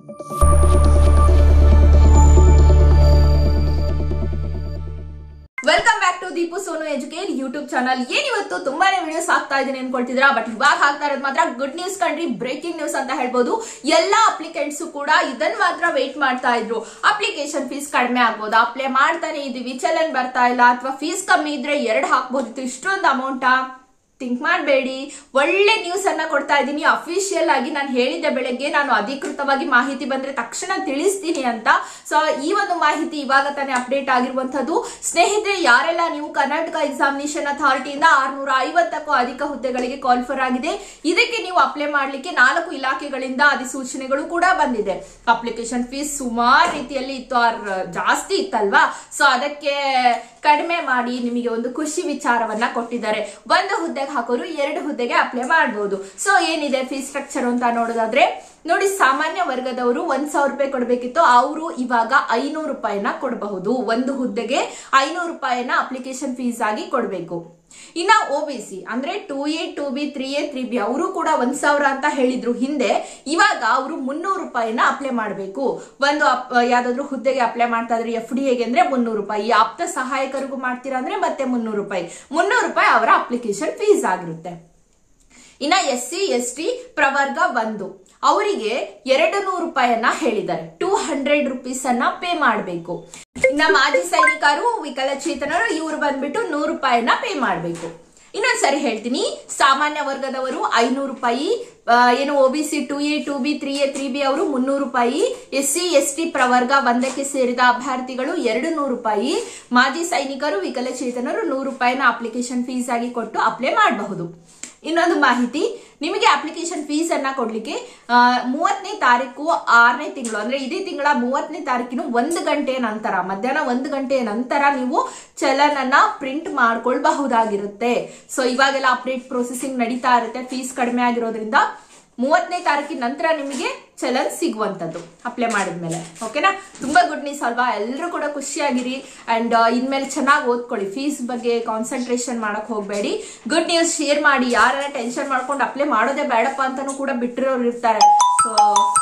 welcome back to Deepu Sonu educate YouTube channel ಏನಿವತ್ತು ತುಂಬಾನೇ videos ಹಾಕ್ತಾ ಇದೀನಿ ಅನ್ಕೊಳ್ತಿದ್ರಾ ಬಟ್ ಇವಾಗ ಹಾಕ್ತಾ ಇರೋದು ಮಾತ್ರ ಗುಡ್ ನ್ಯೂಸ್ ಕಂಡ್ರಿ ಬ್ರೇಕಿಂಗ್ ನ್ಯೂಸ್ ಅಂತ ಹೇಳ್ಬೋದು ಎಲ್ಲಾ ಅಪ್ಲಿಕೆಂಟ್ಸ್ ಕೂಡ ಇದನ್ನ ಮಾತ್ರ ವೇಟ್ ಮಾಡ್ತಾ ಇದ್ರು ಅಪ್ಲಿಕೇಶನ್ ಫೀಸ್ ಕಡಿಮೆ ಆಗ್ಬೋದು ಅಪ್ಲೈ ಮಾಡ್ತಾನೆ ಇದೀವಿ ಚಲನ್ ಬರ್ತಾ ಇಲ್ಲ ಅಥವಾ ಫೀಸ್ ಕಮ್ಮಿ ಇದ್ರೆ ಎರಡು ಹಾಕ್ಬೋದಿತ್ತು ಇಷ್ಟೊಂದು ಅಮೌಂಟಾ ಥಿಂಕ್ ಮಾಡಬೇಡಿ ಒಳ್ಳೆ ನ್ಯೂಸ್ ಅನ್ನ ಕೊಡ್ತಾ ಇದ್ದೀನಿ ಅಫಿಷಿಯಲ್ ಆಗಿ ನಾನು ಹೇಳಿದ್ದೆ ಬೆಳಗ್ಗೆ ನಾನು ಅಧಿಕೃತವಾಗಿ ಮಾಹಿತಿ ಬಂದ್ರೆ ತಕ್ಷಣ ತಿಳಿಸ್ತೀನಿ ಅಂತ ಸೊ ಈ ಒಂದು ಮಾಹಿತಿ ಇವಾಗ ತಾನೇ ಅಪ್ಡೇಟ್ ಆಗಿರುವಂತದ್ದು ಸ್ನೇಹಿತರೆ ಯಾರೆಲ್ಲ ನೀವು ಕರ್ನಾಟಕ ಎಕ್ಸಾಮಿನೇಷನ್ ಅಥಾರಿಟಿಯಿಂದ ಆರ್ನೂರ ಐವತ್ತಕ್ಕೂ ಅಧಿಕ ಹುದ್ದೆಗಳಿಗೆ ಕಾಲ್ಫರ್ ಆಗಿದೆ ಇದಕ್ಕೆ ನೀವು ಅಪ್ಲೈ ಮಾಡ್ಲಿಕ್ಕೆ ನಾಲ್ಕು ಇಲಾಖೆಗಳಿಂದ ಅಧಿಸೂಚನೆಗಳು ಕೂಡ ಬಂದಿದೆ ಅಪ್ಲಿಕೇಶನ್ ಫೀಸ್ ಸುಮಾರು ರೀತಿಯಲ್ಲಿ ಇತ್ತು ಆರ್ ಜಾಸ್ತಿ ಇತ್ತಲ್ವಾ ಸೊ ಅದಕ್ಕೆ ಕಡಿಮೆ ಮಾಡಿ ನಿಮಗೆ ಒಂದು ಖುಷಿ ವಿಚಾರವನ್ನ ಕೊಟ್ಟಿದ್ದಾರೆ ಒಂದು ಹುದ್ದೆಗೆ ಹಾಕೋರು ಎರಡು ಹುದ್ದೆಗೆ ಅಪ್ಲೈ ಮಾಡಬಹುದು ಸೊ ಏನಿದೆ ಫೀಸ್ ಸ್ಟ್ರಕ್ಚರ್ ಅಂತ ನೋಡೋದಾದ್ರೆ ನೋಡಿ ಸಾಮಾನ್ಯ ವರ್ಗದವರು ಒಂದ್ ಸಾವಿರ ರೂಪಾಯಿ ಕೊಡಬೇಕಿತ್ತು ಅವರು ಇವಾಗ ಐನೂರು ರೂಪಾಯಿನ ಕೊಡಬಹುದು ಒಂದು ಹುದ್ದೆಗೆ ಐನೂರು ರೂಪಾಯಿನ ಅಪ್ಲಿಕೇಶನ್ ಫೀಸ್ ಆಗಿ ಕೊಡಬೇಕು ಇನ್ನ ಒ ಬಿ ಸಿ ಅಂದ್ರೆ two A two B three A three B ಅವರು ಕೂಡ ಒಂದ್ ಸಾವಿರ ಅಂತ ಹೇಳಿದ್ರು ಹಿಂದೆ ಇವಾಗ ಅವರು ಮುನ್ನೂರು ರೂಪಾಯಿನ ಅಪ್ಲೈ ಮಾಡಬೇಕು ಒಂದು ಅಪ್- ಯಾವ್ದಾದ್ರು ಹುದ್ದೆಗೆ ಅಪ್ಲೈ ಮಾಡ್ತಾ ಇದ್ರೆ ಎಫ್ ಡಿ ಎಗೆ ಅಂದ್ರೆ ಮುನ್ನೂರು ರೂಪಾಯಿ ಆಪ್ತ ಸಹಾಯಕರಿಗೂ ಮಾಡ್ತೀರಾ ಅಂದ್ರೆ ಮತ್ತೆ ಮುನ್ನೂರು ರೂಪಾಯಿ ಮುನ್ನೂರು ರೂಪಾಯಿ ಅವರ ಅಪ್ಲಿಕೇಶನ್ ಫೀಸ್ ಆಗಿರುತ್ತೆ ಇನ್ನ ಎಸ್ ಸಿ ಎಸ್ ಟಿ ಪ್ರವರ್ಗ ಒಂದು ಅವರಿಗೆ ಎರಡು ನೂರು ರೂಪಾಯಿಯನ್ನ ಹೇಳಿದ್ದಾರೆ ಟೂ ಹಂಡ್ರೆಡ್ ರುಪೀಸ್ ಅನ್ನ ಪೇ ಮಾಡಬೇಕು ಇನ್ನ ಮಾಜಿ ಸೈನಿಕರು ವಿಕಲಚೇತನರು ಇವ್ರು ಬಂದ್ಬಿಟ್ಟು ನೂರು ರೂಪಾಯಿನ ಪೇ ಮಾಡಬೇಕು ಇನ್ನೊಂದ್ಸರಿ ಹೇಳ್ತೀನಿ ಸಾಮಾನ್ಯ ವರ್ಗದವರು ಐನೂರು ರೂಪಾಯಿ ಆ, ಏನು O B C two A two B three A three B ಅವರು ಮುನ್ನೂರು ರೂಪಾಯಿ ಎಸ್ ಸಿ ಎಸ್ ಟಿ ಪ್ರವರ್ಗ ಒಂದಕ್ಕೆ ಸೇರಿದ ಅಭ್ಯರ್ಥಿಗಳು ಎರಡು ನೂರು ರೂಪಾಯಿ ಮಾಜಿ ಸೈನಿಕರು ವಿಕಲಚೇತನರು ನೂರು ರೂಪಾಯಿನ ಅಪ್ಲಿಕೇಶನ್ ಫೀಸ್ ಆಗಿ ಕೊಟ್ಟು ಅಪ್ಲೈ ಮಾಡಬಹುದು ಇನ್ನೊಂದು ಮಾಹಿತಿ ನಿಮಗೆ ಅಪ್ಲಿಕೇಶನ್ ಫೀಸ್ ಅನ್ನ ಕೊಡ್ಲಿಕ್ಕೆ ಆ, ಮೂವತ್ತನೇ ತಾರೀಕು ಆರನೇ ತಿಂಗಳು ಅಂದ್ರೆ ಇದೇ ತಿಂಗಳ ಮೂವತ್ತನೇ ತಾರೀಕಿನ ಒಂದು ಗಂಟೆಯ ನಂತರ ಮಧ್ಯಾಹ್ನ ಒಂದು ಗಂಟೆಯ ನಂತರ ನೀವು ಚಲನನ್ನ ಪ್ರಿಂಟ್ ಮಾಡ್ಕೊಳ್ಬಹುದಾಗಿರುತ್ತೆ ಸೊ ಇವಾಗೆಲ್ಲ ಅಪ್ಡೇಟ್ ಪ್ರೊಸೆಸಿಂಗ್ ನಡೀತಾ ಇರುತ್ತೆ ಫೀಸ್ ಕಡಿಮೆ ಆಗಿರೋದ್ರಿಂದ ಮೂವತ್ತನೇ ತಾರೀಕಿನ ನಂತರ ನಿಮಗೆ ಚಲನ್ ಸಿಗುವಂತದ್ದು ಅಪ್ಲೈ ಮಾಡಿದ್ಮೇಲೆ ಓಕೆನಾ ತುಂಬಾ ಗುಡ್ ನ್ಯೂಸ್ ಅಲ್ವಾ ಎಲ್ಲರೂ ಕೂಡ ಖುಷಿಯಾಗಿರಿ ಅಂಡ್ ಇನ್ಮೇಲೆ ಚೆನ್ನಾಗಿ ಓದ್ಕೊಳ್ಳಿ ಫೀಸ್ ಬಗ್ಗೆ ಕಾನ್ಸಂಟ್ರೇಷನ್ ಮಾಡಕ್ ಹೋಗಬೇಡಿ ಗುಡ್ ನ್ಯೂಸ್ ಶೇರ್ ಮಾಡಿ ಯಾರನ್ನ ಟೆನ್ಷನ್ ಮಾಡ್ಕೊಂಡು ಅಪ್ಲೈ ಮಾಡೋದೇ ಬೇಡಪ್ಪ ಅಂತಾನು ಕೂಡ ಬಿಟ್ಟಿರೋರು ಇರ್ತಾರೆ ಸೊ